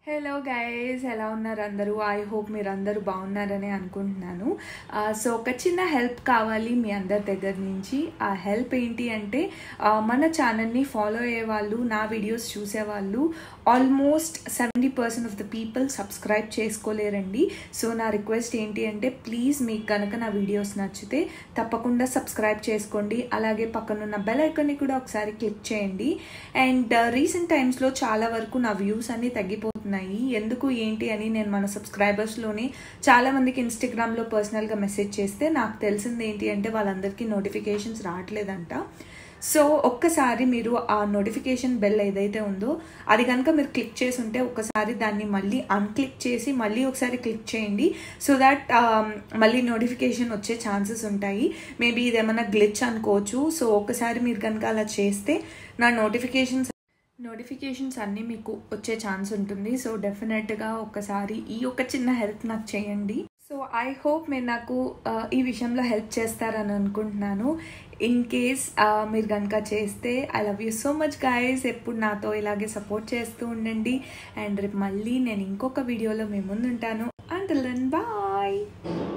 hello guys ఎలా ఉన్నారు అందరూ ఐ హోప్ మీరు అందరూ బాగున్నారని అనుకుంటున్నాను సో ఒక చిన్న హెల్ప్ కావాలి మీ అందరి దగ్గర నుంచి ఆ హెల్ప్ ఏంటి అంటే ఆ, మన ఛానల్ని ఫాలో అయ్యే వాళ్ళు నా వీడియోస్ చూసేవాళ్ళు almost seventy percent of the people subscribe చేసుకోలేరండి సో నా రిక్వెస్ట్ ఏంటి అంటే ప్లీజ్ మీకు కనుక నా వీడియోస్ నచ్చితే తప్పకుండా సబ్స్క్రైబ్ చేసుకోండి అలాగే పక్కనున్న బెల్ ఐకాన్ని కూడా ఒకసారి క్లిక్ చేయండి అండ్ రీసెంట్ టైమ్స్లో చాలా వరకు నా వ్యూస్ అన్నీ తగ్గిపోతున్నాయి ఎందుకు ఏంటి అని నేను మన సబ్స్క్రైబర్స్లోనే చాలా మందికి ఇన్స్టాగ్రామ్లో పర్సనల్గా మెసేజ్ చేస్తే నాకు తెలిసింది ఏంటి అంటే వాళ్ళందరికీ నోటిఫికేషన్స్ రావట్లేదంట సో ఒక్కసారి మీరు ఆ నోటిఫికేషన్ బెల్ ఏదైతే ఉందో అది కనుక మీరు క్లిక్ చేసి ఉంటే ఒక్కసారి దాన్ని మళ్ళీ అన్క్లిక్ చేసి మళ్ళీ ఒకసారి క్లిక్ చేయండి సో దట్ మళ్ళీ నోటిఫికేషన్ వచ్చే ఛాన్సెస్ ఉంటాయి మేబీ ఇదేమన్నా గ్లిచ్ అనుకోవచ్చు సో ఒక్కసారి మీరు కనుక అలా చేస్తే నా నోటిఫికేషన్స్ నోటిఫికేషన్స్ అన్నీ మీకు వచ్చే ఛాన్స్ ఉంటుంది సో డెఫినెట్గా ఒక్కసారి ఈ ఒక చిన్న హెల్ప్ నాకు చేయండి సో ఐ హోప్ మీరు నాకు ఆ, ఈ విషయంలో హెల్ప్ చేస్తారని అనుకుంటున్నాను ఇన్ కేస్ మీరు కనుక చేస్తే I love you so much guys ఎప్పుడు నాతో ఇలాగే సపోర్ట్ చేస్తూ ఉండండి అండ్ రేపు మళ్ళీ నేను ఇంకొక వీడియోలో మీ ముందు ఉంటాను అంటల్ దెన్ బాయ్